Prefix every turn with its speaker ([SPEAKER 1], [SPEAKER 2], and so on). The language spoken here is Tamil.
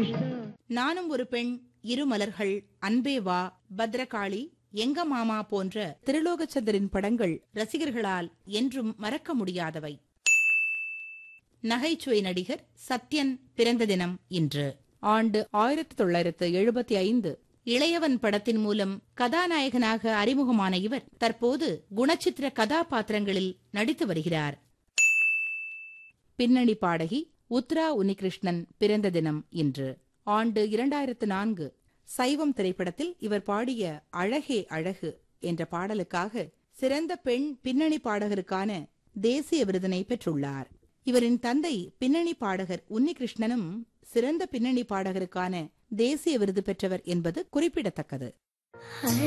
[SPEAKER 1] கிருஷ்ணா
[SPEAKER 2] நானும் ஒரு பெண் இரு மலர்கள் அன்பே வா பத்ரகாளி எங்க மாமா போன்ற திருலோகச்சந்தரின் படங்கள் ரசிகர்களால் என்றும் மறக்க முடியாதவை நகைச்சுவை நடிகர் சத்யன் பிறந்த தினம் இன்று ஆண்டு ஆயிரத்தி தொள்ளாயிரத்து எழுபத்தி ஐந்து இளையவன் படத்தின் மூலம் கதாநாயகனாக அறிமுகமான இவர் தற்போது குணச்சித்திர கதாபாத்திரங்களில் நடித்து வருகிறார் பின்னணி பாடகி உத்ரா உன்னிகிருஷ்ணன் பிறந்த தினம் இன்று ஆண்டு இரண்டாயிரத்து நான்கு சைவம் திரைப்படத்தில் இவர் பாடிய அழகே அழகு என்ற பாடலுக்காக சிறந்த பெண் பின்னணி பாடகருக்கான தேசிய விருதினை பெற்றுள்ளார் இவரின் தந்தை பின்னணி பாடகர் உன்னிகிருஷ்ணனும் சிறந்த பின்னணி பாடகருக்கான தேசிய விருது பெற்றவர் என்பது குறிப்பிடத்தக்கது